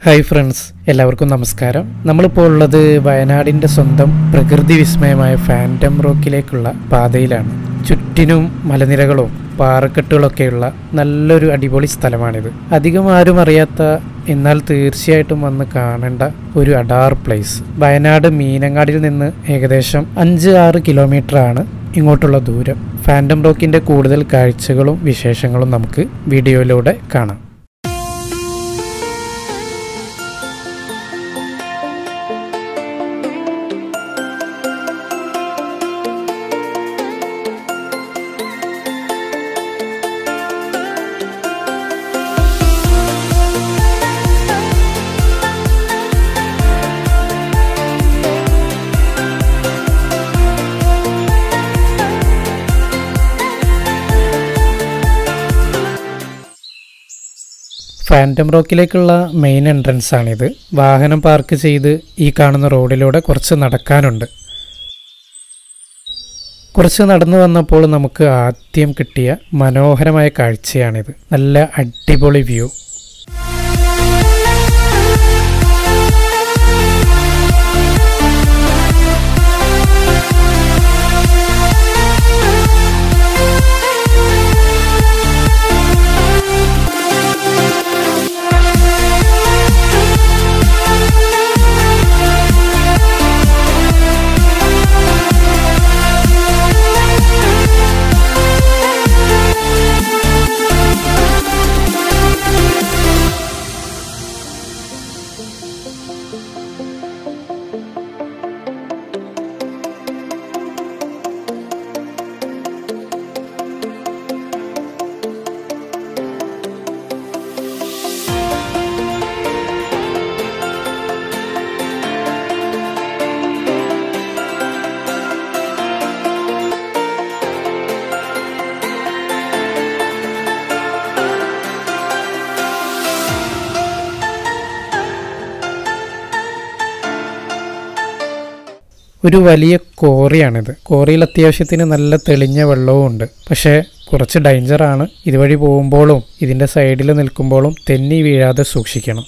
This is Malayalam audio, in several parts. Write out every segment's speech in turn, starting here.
ഹായ് ഫ്രണ്ട്സ് എല്ലാവർക്കും നമസ്കാരം നമ്മളിപ്പോൾ ഉള്ളത് വയനാടിൻ്റെ സ്വന്തം പ്രകൃതി വിസ്മയമായ ഫാൻറ്റം റോക്കിലേക്കുള്ള പാതയിലാണ് ചുറ്റിനും മലനിരകളും പാറക്കെട്ടുകളൊക്കെയുള്ള നല്ലൊരു അടിപൊളി സ്ഥലമാണിത് അധികം ആരും അറിയാത്ത എന്നാൽ തീർച്ചയായിട്ടും വന്ന് കാണേണ്ട ഒരു അഡാർ പ്ലേസ് വയനാട് മീനങ്ങാടിൽ നിന്ന് ഏകദേശം അഞ്ച് ആറ് കിലോമീറ്റർ ആണ് ഇങ്ങോട്ടുള്ള ദൂരം ഫാൻറ്റം റോക്കിൻ്റെ കൂടുതൽ കാഴ്ചകളും വിശേഷങ്ങളും നമുക്ക് വീഡിയോയിലൂടെ കാണാം ഫാൻറ്റം റോക്കിലേക്കുള്ള മെയിൻ എൻട്രൻസ് ആണിത് വാഹനം പാർക്ക് ചെയ്ത് ഈ കാണുന്ന റോഡിലൂടെ കുറച്ച് നടക്കാനുണ്ട് കുറച്ച് നടന്നു വന്നപ്പോൾ നമുക്ക് ആദ്യം കിട്ടിയ മനോഹരമായ കാഴ്ചയാണിത് നല്ല അടിപൊളി വ്യൂ ഒരു വലിയ കോറിയാണിത് കോറിയിൽ അത്യാവശ്യത്തിന് നല്ല തെളിഞ്ഞ വെള്ളവും ഉണ്ട് പക്ഷേ കുറച്ച് ഡേഞ്ചറാണ് ഇതുവഴി പോകുമ്പോഴും ഇതിൻ്റെ സൈഡിൽ നിൽക്കുമ്പോഴും തെന്നി വീഴാതെ സൂക്ഷിക്കണം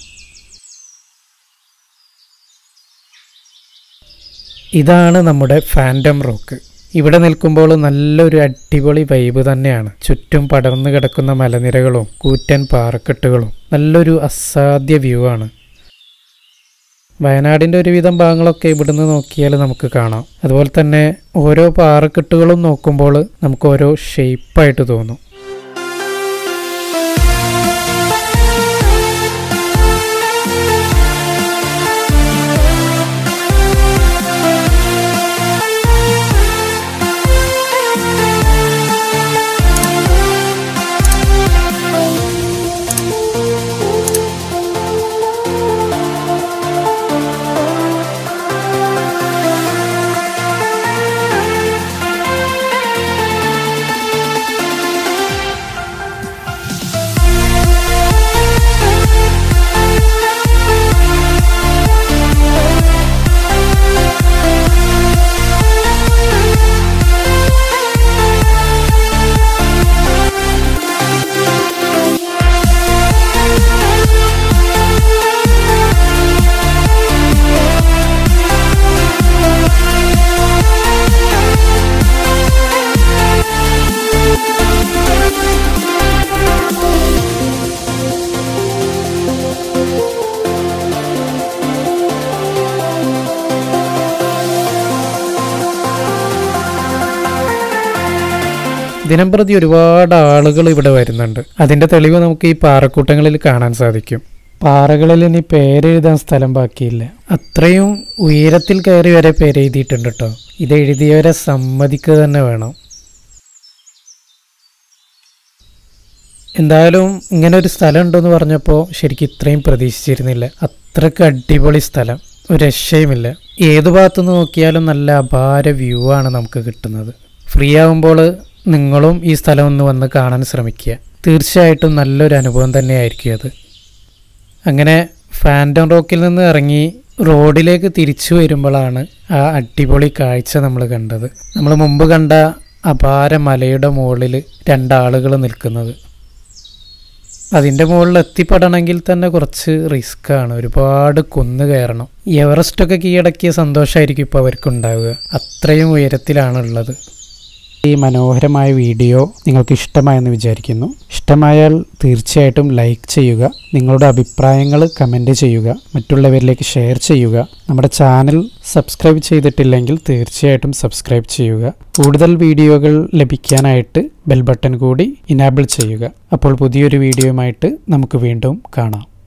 ഇതാണ് നമ്മുടെ ഫാൻറ്റം റോക്ക് ഇവിടെ നിൽക്കുമ്പോൾ നല്ലൊരു അടിപൊളി വൈബ് തന്നെയാണ് ചുറ്റും പടർന്നു കിടക്കുന്ന മലനിരകളും കൂറ്റൻ പാറക്കെട്ടുകളും നല്ലൊരു അസാധ്യ വ്യൂ ആണ് വയനാടിൻ്റെ ഒരുവിധം ഭാഗങ്ങളൊക്കെ ഇവിടുന്ന് നോക്കിയാൽ നമുക്ക് കാണാം അതുപോലെ തന്നെ ഓരോ പാറക്കെട്ടുകളും നോക്കുമ്പോൾ നമുക്ക് ഓരോ ഷേപ്പായിട്ട് തോന്നും ദിനംപ്രതി ഒരുപാട് ആളുകൾ ഇവിടെ വരുന്നുണ്ട് അതിന്റെ തെളിവ് നമുക്ക് ഈ പാറക്കൂട്ടങ്ങളിൽ കാണാൻ സാധിക്കും പാറകളിൽ ഇനി പേരെഴുതാൻ സ്ഥലം ബാക്കിയില്ല അത്രയും ഉയരത്തിൽ കയറി വരെ പേരെഴുതിയിട്ടുണ്ട് കേട്ടോ ഇത് എഴുതിയവരെ സമ്മതിക്കുക തന്നെ വേണം എന്തായാലും ഇങ്ങനെ ഒരു സ്ഥലം ഉണ്ടെന്ന് പറഞ്ഞപ്പോൾ ശരിക്കും ഇത്രയും പ്രതീക്ഷിച്ചിരുന്നില്ല അത്രക്ക് അടിപൊളി സ്ഥലം ഒരു രക്ഷയുമില്ല ഏതു ഭാഗത്തുനിന്ന് നോക്കിയാലും നല്ല അപാര വ്യൂ ആണ് നമുക്ക് കിട്ടുന്നത് ഫ്രീ ആകുമ്പോൾ നിങ്ങളും ഈ സ്ഥലം ഒന്ന് വന്ന് കാണാൻ ശ്രമിക്കുക തീർച്ചയായിട്ടും നല്ലൊരു അനുഭവം തന്നെയായിരിക്കും അത് അങ്ങനെ ഫാൻറ്റം റോക്കിൽ നിന്ന് ഇറങ്ങി റോഡിലേക്ക് തിരിച്ചു വരുമ്പോഴാണ് ആ അടിപൊളി കാഴ്ച നമ്മൾ കണ്ടത് നമ്മൾ മുമ്പ് കണ്ട അപാര മലയുടെ മുകളിൽ രണ്ടാളുകൾ നിൽക്കുന്നത് അതിൻ്റെ മുകളിൽ എത്തിപ്പെടണമെങ്കിൽ തന്നെ കുറച്ച് റിസ്ക്കാണ് ഒരുപാട് കുന്ന് കയറണം എവറസ്റ്റൊക്കെ കീഴടക്കിയ സന്തോഷമായിരിക്കും ഇപ്പോൾ അവർക്കുണ്ടാവുക അത്രയും ഉയരത്തിലാണുള്ളത് ഈ മനോഹരമായ വീഡിയോ നിങ്ങൾക്ക് ഇഷ്ടമായെന്ന് വിചാരിക്കുന്നു ഇഷ്ടമായാൽ തീർച്ചയായിട്ടും ലൈക്ക് ചെയ്യുക നിങ്ങളുടെ അഭിപ്രായങ്ങൾ കമൻറ്റ് ചെയ്യുക മറ്റുള്ളവരിലേക്ക് ഷെയർ ചെയ്യുക നമ്മുടെ ചാനൽ സബ്സ്ക്രൈബ് ചെയ്തിട്ടില്ലെങ്കിൽ തീർച്ചയായിട്ടും സബ്സ്ക്രൈബ് ചെയ്യുക കൂടുതൽ വീഡിയോകൾ ലഭിക്കാനായിട്ട് ബെൽ ബട്ടൺ കൂടി ഇനാബിൾ ചെയ്യുക അപ്പോൾ പുതിയൊരു വീഡിയോയുമായിട്ട് നമുക്ക് വീണ്ടും കാണാം